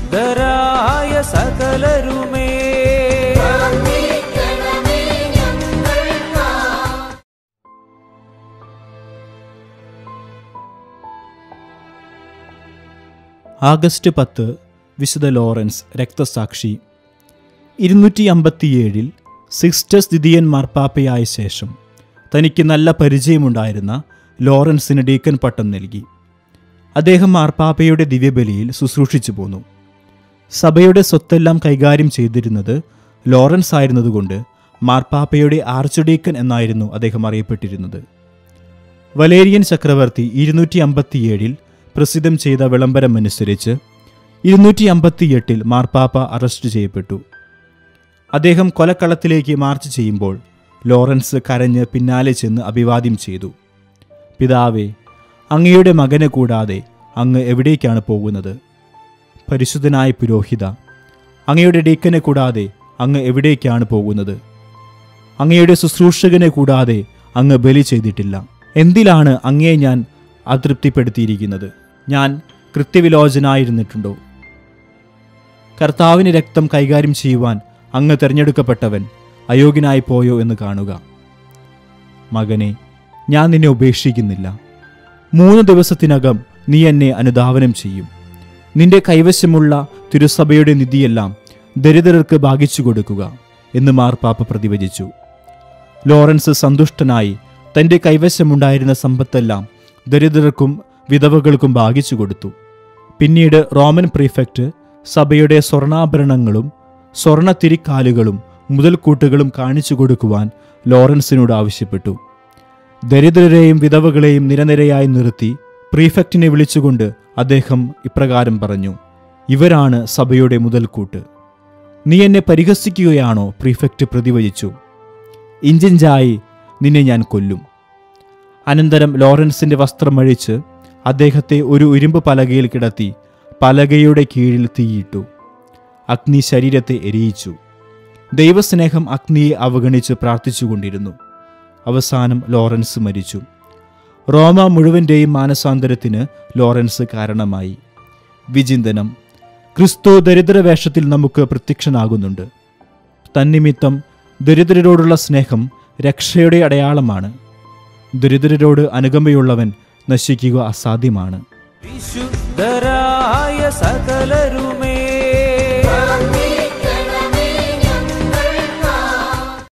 പരിശുദ്ധരായ സകലരുമേ August പത്ത് വിശുദ്ധ Lawrence രക്തസാക്ഷി ഇരുന്നൂറ്റി അമ്പത്തിയേഴിൽ സിക്സ്റ്റസ് ദിദിയൻ മാർപ്പാപ്പയായ ശേഷം തനിക്ക് നല്ല പരിചയമുണ്ടായിരുന്ന ലോറൻസിന് ഡീക്കൻ പട്ടം നൽകി അദ്ദേഹം മാർപ്പാപ്പയുടെ ദിവ്യബലിയിൽ ശുശ്രൂഷിച്ചു പോന്നു സഭയുടെ സ്വത്തെല്ലാം കൈകാര്യം ചെയ്തിരുന്നത് ലോറൻസ് ആയിരുന്നതുകൊണ്ട് മാർപ്പാപ്പയുടെ ആർച്ച് ഡീക്കൻ എന്നായിരുന്നു അദ്ദേഹം അറിയപ്പെട്ടിരുന്നത് വലേരിയൻ ചക്രവർത്തി ഇരുന്നൂറ്റി അമ്പത്തിയേഴിൽ പ്രസിദ്ധം ചെയ്ത വിളംബരം അനുസരിച്ച് ഇരുന്നൂറ്റി അമ്പത്തിയെട്ടിൽ മാർപ്പാപ്പ അറസ്റ്റ് ചെയ്യപ്പെട്ടു അദ്ദേഹം കൊലക്കളത്തിലേക്ക് മാർച്ച് ചെയ്യുമ്പോൾ ലോറൻസ് കരഞ്ഞ് പിന്നാലെ ചെന്ന് അഭിവാദ്യം ചെയ്തു പിതാവേ അങ്ങയുടെ മകനെ കൂടാതെ അങ്ങ് എവിടേക്കാണ് പോകുന്നത് പരിശുദ്ധനായ പുരോഹിത അങ്ങയുടെ ഡീക്കനെ കൂടാതെ അങ്ങ് എവിടേക്കാണ് പോകുന്നത് അങ്ങയുടെ ശുശ്രൂഷകനെ കൂടാതെ അങ്ങ് ബലി ചെയ്തിട്ടില്ല എന്തിലാണ് അങ്ങയെ ഞാൻ അതൃപ്തിപ്പെടുത്തിയിരിക്കുന്നത് ഞാൻ കൃത്യവിലോചനായിരുന്നിട്ടുണ്ടോ കർത്താവിന് രക്തം കൈകാര്യം ചെയ്യുവാൻ അങ്ങ് തിരഞ്ഞെടുക്കപ്പെട്ടവൻ അയോഗ്യനായി പോയോ എന്ന് കാണുക മകനെ ഞാൻ നിന്നെ ഉപേക്ഷിക്കുന്നില്ല മൂന്ന് ദിവസത്തിനകം നീ എന്നെ അനുധാവനം ചെയ്യും നിന്റെ കൈവശമുള്ള തിരുസഭയുടെ നിധിയെല്ലാം ദരിദ്രർക്ക് ഭാഗിച്ചു കൊടുക്കുക എന്ന് മാർപ്പാപ്പ പ്രതിവചിച്ചു ലോറൻസ് സന്തുഷ്ടനായി തന്റെ കൈവശമുണ്ടായിരുന്ന സമ്പത്തെല്ലാം ദരിദ്രർക്കും വിധവകൾക്കും ഭാഗിച്ചു കൊടുത്തു പിന്നീട് റോമൻ പ്രീഫെക്റ്റ് സഭയുടെ സ്വർണ്ണാഭരണങ്ങളും സ്വർണ്ണ തിരിക്കാലുകളും മുതൽക്കൂട്ടുകളും കാണിച്ചു കൊടുക്കുവാൻ ലോറൻസിനോട് ആവശ്യപ്പെട്ടു ദരിദ്രരെയും വിധവകളെയും നിരനിരയായി നിർത്തി പ്രീഫെക്റ്റിനെ വിളിച്ചുകൊണ്ട് അദ്ദേഹം ഇപ്രകാരം പറഞ്ഞു ഇവരാണ് സഭയുടെ മുതൽക്കൂട്ട് നീ എന്നെ പരിഹസിക്കുകയാണോ പ്രീഫെക്റ്റ് പ്രതിവചിച്ചു ഇഞ്ചിഞ്ചായി നിന്നെ ഞാൻ കൊല്ലും അനന്തരം ലോറൻസിന്റെ വസ്ത്രമഴിച്ച് അദ്ദേഹത്തെ ഒരു ഇരുമ്പ് പലകയിൽ കിടത്തി പലകയുടെ കീഴിൽ തീയിട്ടു അഗ്നി ശരീരത്തെ എരിയിച്ചു ദൈവസ്നേഹം അഗ്നിയെ അവഗണിച്ച് പ്രാർത്ഥിച്ചുകൊണ്ടിരുന്നു അവസാനം ലോറൻസ് മരിച്ചു റോമ മുഴുവൻ്റെയും മാനസാന്തരത്തിന് ലോറൻസ് കാരണമായി വിചിന്തനം ക്രിസ്തു ദരിദ്രവേഷത്തിൽ നമുക്ക് പ്രത്യക്ഷനാകുന്നുണ്ട് തന്നിമിത്തം ദരിദ്രരോടുള്ള സ്നേഹം രക്ഷയുടെ അടയാളമാണ് ദരിദ്രരോട് അനുകമ്പയുള്ളവൻ നശിക്കുക അസാധ്യമാണ് വിശുദ്ധരായ സകലരുമേ